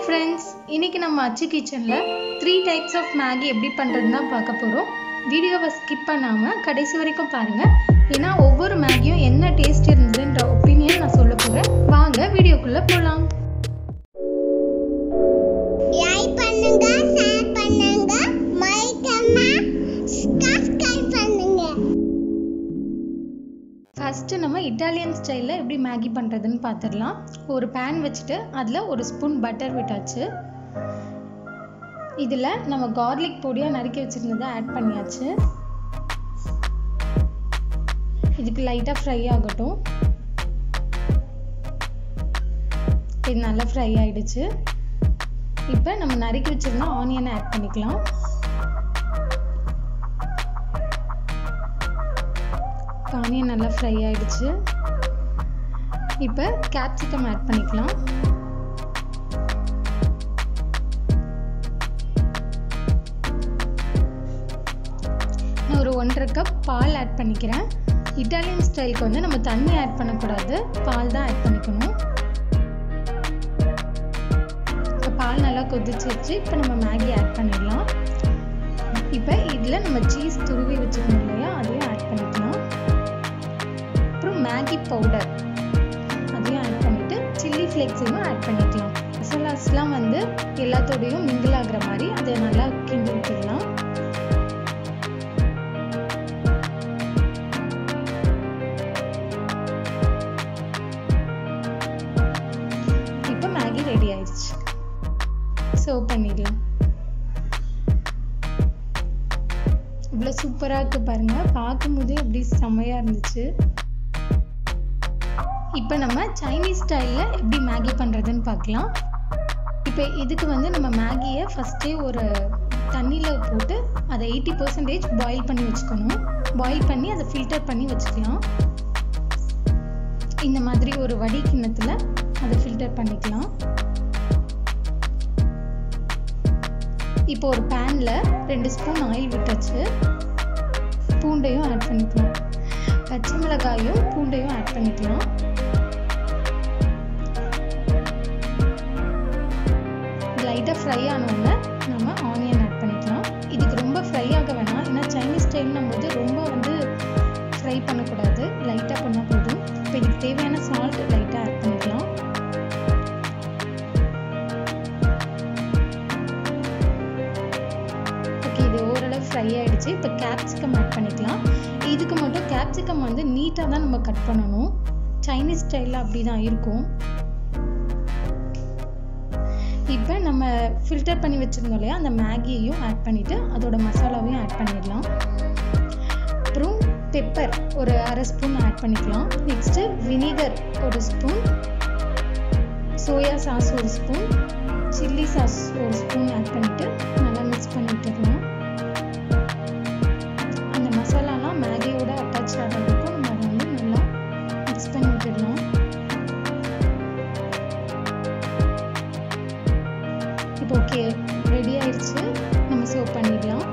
friends இன்னைக்கு நம்ம அச்சு கிச்சனில் த்ரீ டைப்ஸ் ஆஃப் மேகி எப்படி பண்ணுறதுன்னு தான் பார்க்க போகிறோம் வீடியோவை ஸ்கிப் பண்ணாமல் கடைசி வரைக்கும் பாருங்கள் ஏன்னா ஒவ்வொரு மேகியும் என்ன டேஸ்ட் இருந்ததுன்ற ஒப்பீனியன் நான் சொல்ல போகிறேன் வாங்க வீடியோக்குள்ளே போகலாம் லைக் பண்ணுங்க ஷேர் பண்ணுங்க மறக்காம சப்ஸ்கிரைப் பண்ணுங்க ஃபஸ்ட்டு நம்ம இட்டாலியன் ஸ்டைலில் எப்படி மேகி பண்ணுறதுன்னு பார்த்துடலாம் ஒரு பேன் வச்சுட்டு அதில் ஒரு ஸ்பூன் பட்டர் விட்டாச்சு இதில் நம்ம கார்லிக் பொடியாக நறுக்கி வச்சுருந்ததை ஆட் பண்ணியாச்சு இதுக்கு லைட்டாக ஃப்ரை ஆகட்டும் இது நல்லா ஃப்ரை ஆயிடுச்சு இப்போ நம்ம நறுக்கி வச்சிருந்த ஆனியனை ஆட் பண்ணிக்கலாம் ஆனியன் நல்லா ஃப்ரை ஆயிடுச்சு இப்போ கேப்சிகம் ஆட் பண்ணிக்கலாம் நான் ஒரு ஒன்றரை கப் பால் ஆட் பண்ணிக்கிறேன் இட்டாலியன் ஸ்டைலுக்கு வந்து நம்ம தண்ணி ஆட் பண்ணக்கூடாது பால் தான் ஆட் பண்ணிக்கணும் இப்போ பால் நல்லா கொதிச்சிருச்சு இப்போ நம்ம மேகி ஆட் பண்ணிடலாம் இப்போ இதில் நம்ம சீஸ் துருவி வச்சுக்கணும் இல்லையா அதையும் ஆட் பண்ணிக்கலாம் அப்புறம் மேகி பவுடர் அதையும் ஆட் பண்ணிவிட்டு சில்லி ஃப்ளேக்ஸையும் ஆட் பண்ணிக்கலாம் மசாலாஸ்லாம் வந்து எல்லாத்தோடையும் மிங்கிள் ஆகுற மாதிரி அதை நல்லா கிண்டி விட்டுடலாம் இப்போ மேகி ரெடி ஆயிடுச்சு சர்வ் பண்ணிடலாம் இவ்வளோ சூப்பராக இருக்கு பாருங்க பார்க்கும்போதே எப்படி செம்மையாக இருந்துச்சு இப்போ நம்ம சைனீஸ் ஸ்டைலில் எப்படி மேகி பண்ணுறதுன்னு பார்க்கலாம் இப்போ இதுக்கு வந்து நம்ம மேகியை ஃபஸ்ட்டே ஒரு தண்ணியில் போட்டு அதை எயிட்டி பர்சன்டேஜ் பாயில் பண்ணி வச்சுக்கணும் பாயில் பண்ணி அதை ஃபில்டர் பண்ணி வச்சுக்கலாம் இந்த மாதிரி ஒரு வடி கிண்ணத்தில் அதை ஃபில்டர் பண்ணிக்கலாம் இப்போ ஒரு பேனில் ரெண்டு ஸ்பூன் ஆயில் விட்டாச்சு பூண்டையும் ஆட் பண்ணிக்கலாம் பச்சை மிளகாயும் பூண்டையும் ஆட் பண்ணிக்கலாம் லைட்டாக ஃப்ரை ஆனோடனே நம்ம ஆனியன் ஆட் பண்ணிக்கலாம் இதுக்கு ரொம்ப ஃப்ரை ஆக வேணாம் ஏன்னா சைனீஸ் ஸ்டைல்னும் போது ரொம்ப வந்து ஃப்ரை பண்ணக்கூடாது லைட்டாக பண்ணால் போதும் இப்போ இதுக்கு தேவையான சால்ட் லைட்டாக ஆட் பண்ணிக்கலாம் ஓகே இது ஓரளவு ஃப்ரை ஆகிடுச்சு இப்போ கேப்சிகம் ஆட் பண்ணிக்கலாம் இதுக்கு மட்டும் கேப்சிகம் வந்து நீட்டாக தான் நம்ம கட் பண்ணணும் சைனீஸ் ஸ்டைலில் அப்படி தான் இருக்கும் இப்போ நம்ம ஃபில்டர் பண்ணி வச்சுருந்தோம் இல்லையா அந்த மேகியையும் ஆட் பண்ணிவிட்டு அதோட மசாலாவையும் ஆட் பண்ணிடலாம் அப்புறம் பெப்பர் ஒரு அரை ஸ்பூன் ஆட் பண்ணிக்கலாம் நெக்ஸ்ட்டு வினிகர் ஒரு ஸ்பூன் சோயா சாஸ் ஒரு ஸ்பூன் சில்லி சாஸ் ஒரு ஸ்பூன் ஆட் பண்ணிவிட்டு நல்லா மிக்ஸ் பண்ணி விட்டுடலாம் அந்த மசாலாலாம் மேகியோட அட்டாச் ஆகிற வரைக்கும் நம்ம அதை வந்து நல்லா மிக்ஸ் பண்ணி விட்டுடலாம் இப்போ ஓகே ரெடி ஆயிடுச்சு நம்ம சர்வ் பண்ணிடலாம்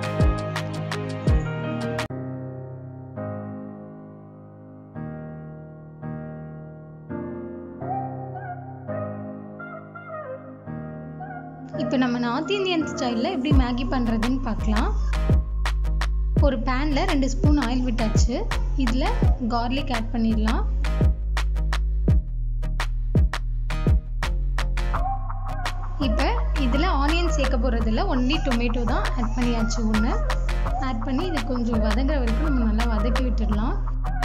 இப்போ நம்ம நார்த் இந்தியன் ஸ்டைலில் எப்படி மேகி பண்ணுறதுன்னு பார்க்கலாம் ஒரு பேனில் ரெண்டு ஸ்பூன் ஆயில் விட்டாச்சு இதில் கார்லிக் ஆட் பண்ணிடலாம் இப்போ இதில் ஆனியன் சேர்க்க போகிறதில்ல ஒன்லி டொமேட்டோ தான் ஆட் பண்ணியாச்சு ஒன்று ஆட் பண்ணி இது கொஞ்சம் வதங்குற வரைக்கும் நம்ம நல்லா வதக்கி விட்டுடலாம்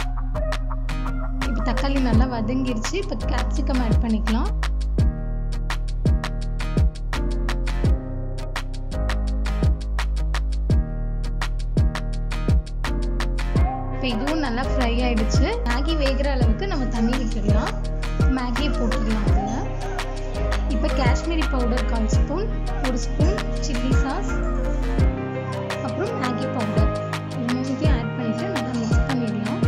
இப்போ தக்காளி நல்லா வதங்கிருச்சு இப்போ கேப்சிகம் ஆட் பண்ணிக்கலாம் இப்போ இதுவும் நல்லா ஃப்ரை ஆயிடுச்சு மேகி வேகிற அளவுக்கு நம்ம தண்ணி விட்டுடலாம் மேகியை போட்டுடலாம் அதில் இப்போ காஷ்மீரி பவுடர் கால் ஸ்பூன் ஒரு ஸ்பூன் சில்லி சாஸ் அப்புறம் மேகி பவுடர் இது மூணுத்தையும் ஆட் பண்ணிவிட்டு நல்லா மிக்ஸ் பண்ணிடலாம்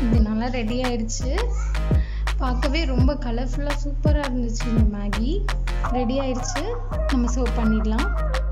இது நல்லா ரெடி ஆயிடுச்சு பார்க்கவே ரொம்ப கலர்ஃபுல்லாக சூப்பராக இருந்துச்சு இந்த மேகி ரெடி ஆயிடுச்சு நம்ம சர்வ் பண்ணிடலாம்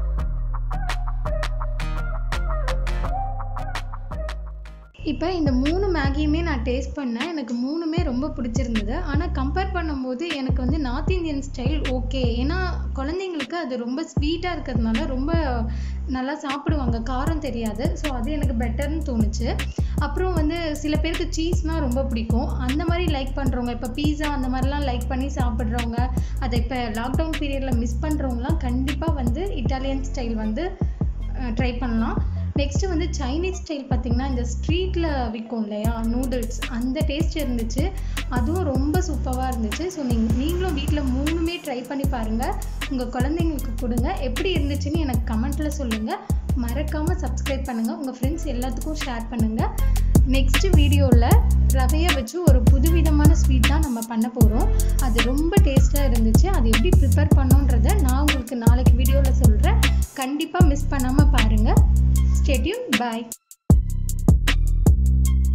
இப்போ இந்த மூணு மேகியுமே நான் டேஸ்ட் பண்ணேன் எனக்கு மூணுமே ரொம்ப பிடிச்சிருந்தது ஆனால் கம்பேர் பண்ணும்போது எனக்கு வந்து நார்த் இந்தியன் ஸ்டைல் ஓகே ஏன்னா குழந்தைங்களுக்கு அது ரொம்ப ஸ்வீட்டாக இருக்கிறதுனால ரொம்ப நல்லா சாப்பிடுவாங்க காரம் தெரியாது ஸோ அது எனக்கு பெட்டர்னு தோணுச்சு அப்புறம் வந்து சில பேருக்கு சீஸ்னால் ரொம்ப பிடிக்கும் அந்த மாதிரி லைக் பண்ணுறவங்க இப்போ பீஸா அந்த மாதிரிலாம் லைக் பண்ணி சாப்பிட்றவங்க அதை இப்போ லாக்டவுன் பீரியடில் மிஸ் பண்ணுறவங்களாம் கண்டிப்பாக வந்து இட்டாலியன் ஸ்டைல் வந்து ட்ரை பண்ணலாம் நெக்ஸ்ட்டு வந்து சைனீஸ் ஸ்டைல் பார்த்திங்கன்னா இந்த ஸ்ட்ரீட்டில் விற்கும் இல்லையா நூடுல்ஸ் அந்த டேஸ்ட் இருந்துச்சு அதுவும் ரொம்ப சூப்பராக இருந்துச்சு ஸோ நீங்கள் நீங்களும் வீட்டில் மூணுமே ட்ரை பண்ணி பாருங்கள் உங்கள் குழந்தைங்களுக்கு கொடுங்க எப்படி இருந்துச்சுன்னு எனக்கு கமெண்ட்டில் சொல்லுங்கள் மறக்காமல் சப்ஸ்கிரைப் பண்ணுங்கள் உங்கள் ஃப்ரெண்ட்ஸ் எல்லாத்துக்கும் ஷேர் பண்ணுங்கள் நெக்ஸ்ட் வீடியோவில் ரவையை வச்சு ஒரு புதுவிதமான ஸ்வீட் தான் நம்ம பண்ண போகிறோம் அது ரொம்ப டேஸ்ட்டாக இருந்துச்சு அது எப்படி ப்ரிப்பேர் பண்ணோன்றதை நான் உங்களுக்கு நாளைக்கு வீடியோவில் சொல்கிறேன் கண்டிப்பாக மிஸ் பண்ணாமல் பாருங்கள் ஸ்டேட்யூன் பாய்